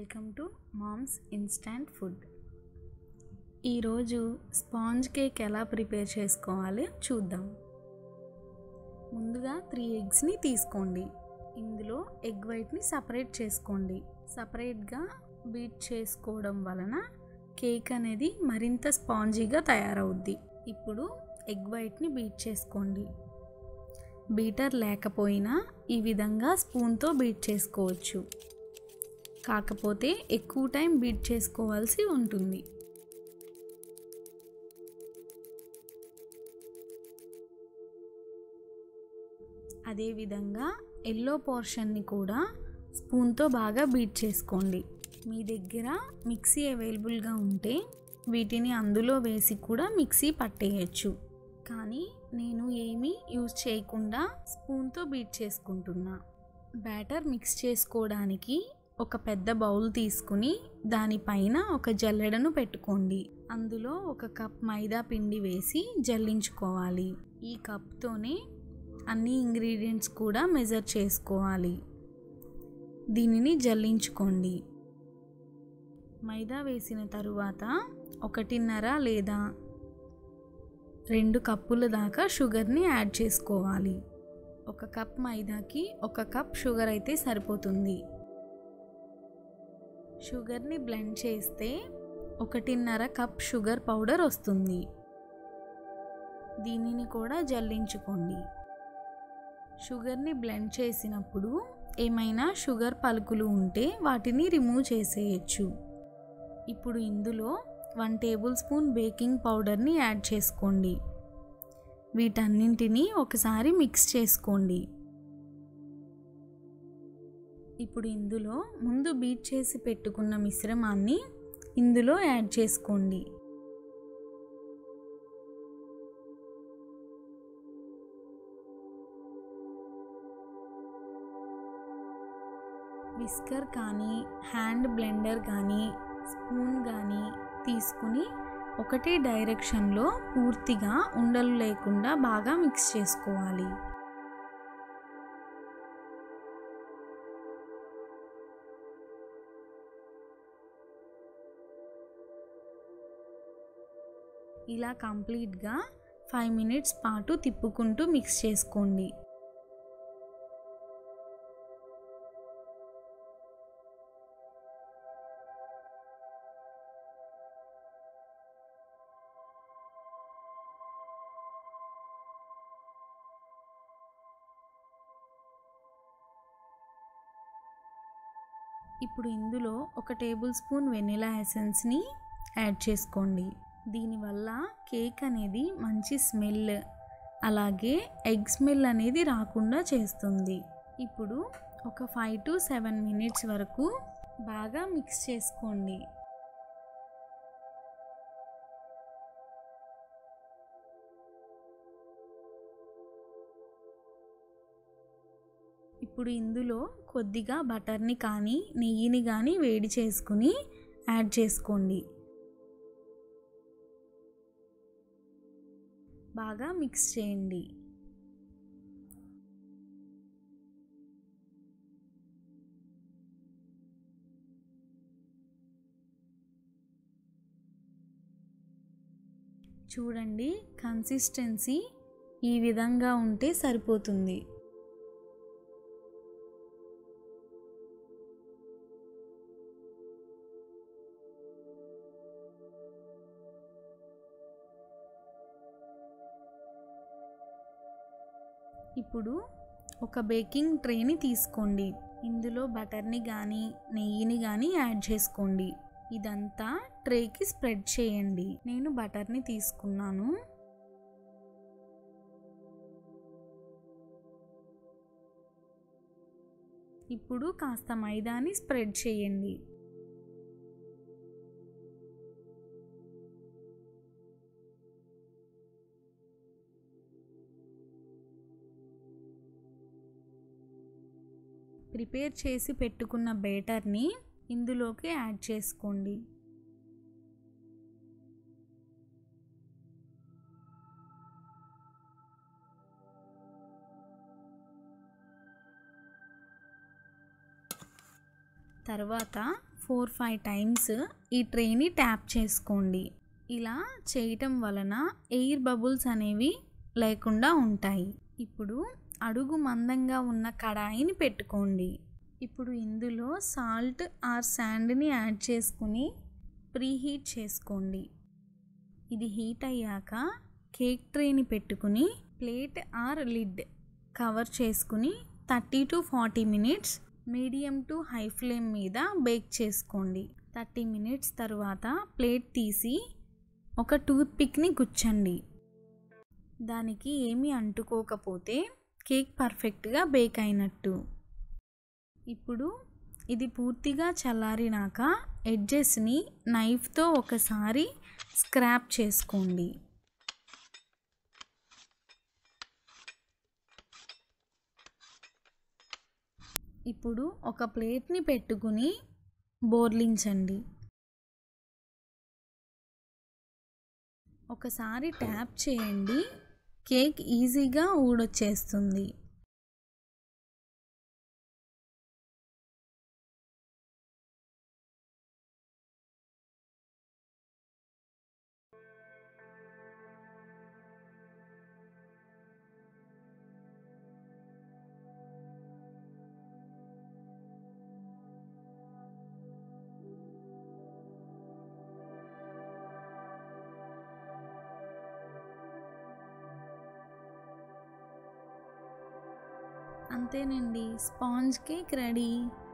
welcome to moms instant food ఈరోజు sponge cake ఎలా prepare చేసుకోవాలి చూద్దాం ముందుగా త్రీ ఎగ్స్ని తీసుకోండి ఇందులో ఎగ్ వైట్ని సపరేట్ చేసుకోండి సపరేట్గా బీట్ చేసుకోవడం వలన కేక్ అనేది మరింత స్పాంజీగా తయారవుద్ది ఇప్పుడు ఎగ్ వైట్ని బీట్ చేసుకోండి బీటర్ లేకపోయినా ఈ విధంగా స్పూన్తో బీట్ చేసుకోవచ్చు కాకపోతే ఎక్కువ టైం బీట్ చేసుకోవాల్సి ఉంటుంది అదేవిధంగా ఎల్లో పోర్షన్ని కూడా స్పూన్తో బాగా బీట్ చేసుకోండి మీ దగ్గర మిక్సీ అవైలబుల్గా ఉంటే వీటిని అందులో వేసి కూడా మిక్సీ పట్టేయచ్చు కానీ నేను ఏమీ యూజ్ చేయకుండా స్పూన్తో బీట్ చేసుకుంటున్నా బ్యాటర్ మిక్స్ చేసుకోవడానికి ఒక పెద్ద బౌల్ తీసుకుని దానిపైన ఒక జల్లెడను పెట్టుకోండి అందులో ఒక కప్ మైదా పిండి వేసి జల్లించుకోవాలి ఈ కప్తోనే అన్ని ఇంగ్రీడియంట్స్ కూడా మెజర్ చేసుకోవాలి దీనిని జల్లించుకోండి మైదా వేసిన తరువాత ఒకటిన్నర లేదా రెండు కప్పుల దాకా షుగర్ని యాడ్ చేసుకోవాలి ఒక కప్ మైదాకి ఒక కప్ షుగర్ అయితే సరిపోతుంది షుగర్ని బ్లెండ్ చేస్తే ఒకటిన్నర కప్ షుగర్ పౌడర్ వస్తుంది దీనిని కూడా జల్లించుకోండి షుగర్ని బ్లెండ్ చేసినప్పుడు ఏమైనా షుగర్ పలుకులు ఉంటే వాటిని రిమూవ్ చేసేయచ్చు ఇప్పుడు ఇందులో వన్ టేబుల్ స్పూన్ బేకింగ్ పౌడర్ని యాడ్ చేసుకోండి వీటన్నింటినీ ఒకసారి మిక్స్ చేసుకోండి ఇప్పుడు ఇందులో ముందు బీట్ చేసి పెట్టుకున్న మిశ్రమాన్ని ఇందులో యాడ్ చేసుకోండి విస్కర్ కానీ హ్యాండ్ బ్లెండర్ కానీ స్పూన్ కానీ తీసుకుని ఒకటే డైరెక్షన్లో పూర్తిగా ఉండలు లేకుండా బాగా మిక్స్ చేసుకోవాలి ఇలా కంప్లీట్గా ఫైవ్ మినిట్స్ పాటు తిప్పుకుంటూ మిక్స్ చేసుకోండి ఇప్పుడు ఇందులో ఒక టేబుల్ స్పూన్ వెనిలా ఎసెన్స్ని యాడ్ చేసుకోండి దీనివల్ల కేక్ అనేది మంచి స్మెల్ అలాగే ఎగ్ స్మెల్ అనేది రాకుండా చేస్తుంది ఇప్పుడు ఒక ఫైవ్ టు సెవెన్ మినిట్స్ వరకు బాగా మిక్స్ చేసుకోండి ఇప్పుడు ఇందులో కొద్దిగా బటర్ని కానీ నెయ్యిని కానీ వేడి చేసుకుని యాడ్ చేసుకోండి బాగా మిక్స్ చేయండి చూడండి కన్సిస్టెన్సీ ఈ విధంగా ఉంటే సరిపోతుంది ఇప్పుడు ఒక బేకింగ్ ట్రేని తీసుకోండి ఇందులో బటర్ని కానీ నెయ్యిని కానీ యాడ్ చేసుకోండి ఇదంతా ట్రేకి స్ప్రెడ్ చేయండి నేను బటర్ని తీసుకున్నాను ఇప్పుడు కాస్త మైదాని స్ప్రెడ్ చేయండి ప్రిపేర్ చేసి పెట్టుకున్న బేటర్ని ఇందులోకి యాడ్ చేసుకోండి తర్వాత ఫోర్ ఫైవ్ టైమ్స్ ఈ ట్రేని ట్యాప్ చేసుకోండి ఇలా చేయటం వలన ఎయిర్ బబుల్స్ అనేవి లేకుండా ఉంటాయి ఇప్పుడు అడుగు మందంగా ఉన్న కడాయిని పెట్టుకోండి ఇప్పుడు ఇందులో సాల్ట్ ఆర్ శాండ్ని యాడ్ చేసుకుని ప్రీహీట్ చేసుకోండి ఇది హీట్ అయ్యాక కేక్ ట్రేని పెట్టుకుని ప్లేట్ ఆర్ లిడ్ కవర్ చేసుకుని thirty to forty minutes medium to high flame మీద బేక్ చేసుకోండి థర్టీ మినిట్స్ తర్వాత ప్లేట్ తీసి ఒక టూత్ పిక్ని గుచ్చండి దానికి ఏమీ అంటుకోకపోతే కేక్ పర్ఫెక్ట్గా బేక్ అయినట్టు ఇప్పుడు ఇది పూర్తిగా చల్లారినాక ఎడ్జెస్ని నైఫ్తో ఒకసారి స్క్రాప్ చేసుకోండి ఇప్పుడు ఒక ప్లేట్ని పెట్టుకుని బోర్లించండి ఒకసారి ట్యాప్ చేయండి కేక్ ఈజీగా ఊడొచ్చేస్తుంది అంతేనండి స్పాంజ్ కేక్ రెడీ